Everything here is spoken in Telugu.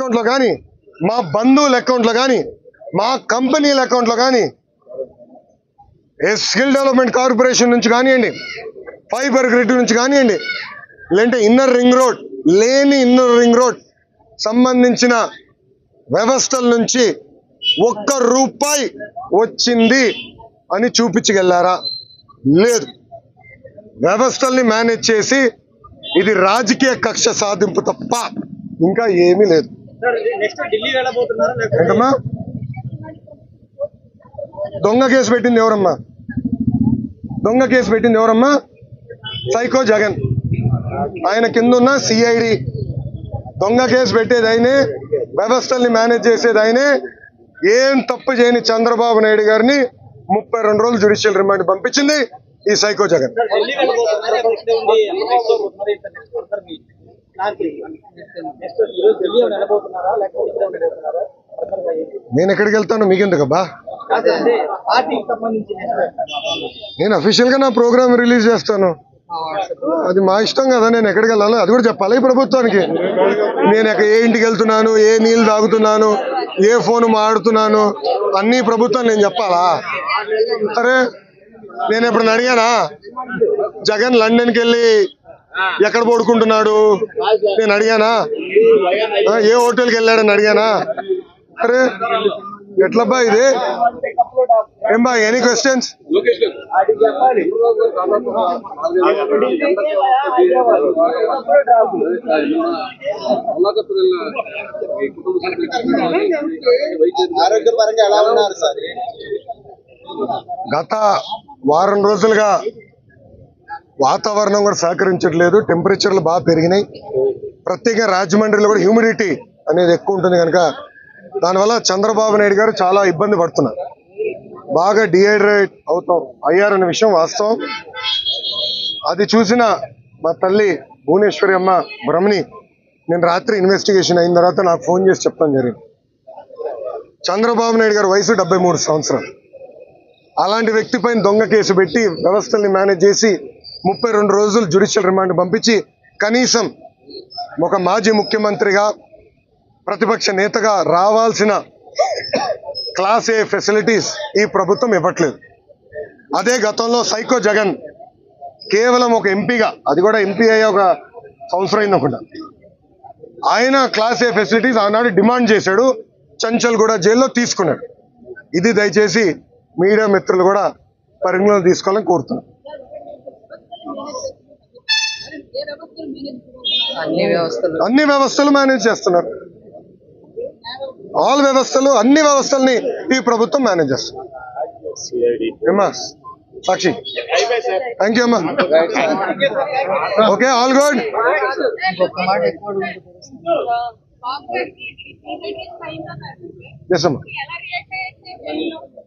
అకౌంట్లో కానీ మా బంధువుల అకౌంట్లో కానీ మా కంపెనీల అకౌంట్లో కానీ ఏ స్కిల్ డెవలప్మెంట్ కార్పొరేషన్ నుంచి కానివ్వండి ఫైబర్ గ్రిడ్ నుంచి కానివ్వండి లేదంటే ఇన్నర్ రింగ్ రోడ్ లేని ఇన్నర్ రింగ్ రోడ్ సంబంధించిన వ్యవస్థల నుంచి ఒక్క రూపాయి వచ్చింది అని చూపించగలరా లేదు వ్యవస్థల్ని మేనేజ్ చేసి ఇది రాజకీయ కక్ష సాధింపు తప్ప ఇంకా ఏమీ లేదు నెక్స్ట్ ఢిల్లీ వెళ్ళబోతున్నారా లేకపోతే ఏంటమ్మా దొంగ కేసు పెట్టింది ఎవరమ్మా దొంగ కేసు పెట్టింది ఎవరమ్మా సైకో జగన్ ఆయన కింద ఉన్న సిఐడి దొంగ కేసు పెట్టేది ఆయనే వ్యవస్థల్ని మేనేజ్ చేసేది ఆయనే ఏం తప్పు చేయని చంద్రబాబు నాయుడు గారిని ముప్పై రెండు రోజులు జ్యుడిషియల్ రిమాండ్ పంపించింది ఈ సైకో జగన్ సార్ ఢిల్లీ వెళ్ళబోతున్నారా ఇక్కడే ఉండి నెక్స్ట్ పోతున్నారా ఇంకా నెక్స్ట్ ఫర్దర్ మీ ప్లాన్ నెక్స్ట్ ఈరోజు ఢిల్లీ వెళ్ళబోతున్నారా లేకపోతే ఇక్కడే ఉండబోతున్నారా ఫర్దర్ గా ఏంటి? నేను ఎక్కడికి వెళ్తాను మీకెందుకబ్బా కాదు అంటే పార్టీకి సంబంధించి నెక్స్ట్ నేను అఫీషియల్ గా నా ప్రోగ్రామ్ రిలీజ్ చేస్తాను అది మా ఇష్టం కదా నేను ఎక్కడికి వెళ్ళాలి అది కూడా చెప్పాలి ఈ ప్రభుత్వానికి నేను ఎక్క- ఏ ఇంటికి వెళ్తున్నాను ఏ నీళ్ళు తాగుతున్నాను ఏ ఫోన్ మాడుతున్నాను అన్ని ప్రభుత్వం నేను చెప్పాలా అరే నేను ఎప్పుడు అడిగానా జగన్ లండన్కి వెళ్ళి ఎక్కడ పడుకుంటున్నాడు నేను అడిగానా ఆ, ఏ హోటల్కి వెళ్ళాడని అడిగానా అరే ఎట్లబ్బా ఇది ఏం బా ఎనీ క్వశ్చన్స్ ఆరోగ్యపరంగా ఎలా ఉన్నారు సార్ గత వారం రోజులుగా వాతావరణం కూడా సహకరించట్లేదు టెంపరేచర్లు బాగా పెరిగినాయి ప్రత్యేకంగా రాజమండ్రిలో కూడా హ్యూమిడిటీ అనేది ఎక్కువ ఉంటుంది కనుక దానివల్ల చంద్రబాబు నాయుడు గారు చాలా ఇబ్బంది పడుతున్నారు బాగా డిహైడ్రేట్ అవుతాం అయ్యారనే విషయం వాస్తవం అది చూసిన మా తల్లి భువనేశ్వరి అమ్మ బ్రహ్మని నేను రాత్రి ఇన్వెస్టిగేషన్ అయిన తర్వాత నాకు ఫోన్ చేసి చెప్పడం జరిగింది చంద్రబాబు నాయుడు గారి వయసు డెబ్బై మూడు సంవత్సరాలు అలాంటి వ్యక్తిపైన దొంగ కేసు పెట్టి వ్యవస్థల్ని మేనేజ్ చేసి ముప్పై రెండు రోజులు జ్యుడిషియల్ రిమాండ్ పంపించి కనీసం ఒక మాజీ ముఖ్యమంత్రిగా ప్రతిపక్ష నేతగా రావాల్సిన క్లాస్ ఏ ఫెసిలిటీస్ ఈ ప్రభుత్వం ఇవ్వట్లేదు అదే గతంలో సైకో జగన్ కేవలం ఒక ఎంపీగా అది కూడా ఎంపీ అయ్యే ఒక సంవత్సరం అయింది అనుకుంటా ఆయన క్లాస్ ఏ ఫెసిలిటీస్ ఆనాడు డిమాండ్ చేశాడు చంచల్ కూడా జైల్లో తీసుకున్నాడు ఇది దయచేసి మీడియా మిత్రులు కూడా పరిగణలో తీసుకోవాలని కోరుతున్నాను అన్ని వ్యవస్థలు అన్ని వ్యవస్థలు మేనేజ్ చేస్తున్నారు ఆల్ వ్యవస్థలు అన్ని వ్యవస్థల్ని ఈ ప్రభుత్వం మేనేజ్ చేస్తుంది ఏమ్మా సాక్షి థ్యాంక్ యూ అమ్మా ఓకే ఆల్ గుడ్ ఇంకొక మాట ఎక్కువ అడుగుతుంది. ఎస్ అమ్మా ఎలా రియాక్ట్ అయ్యారు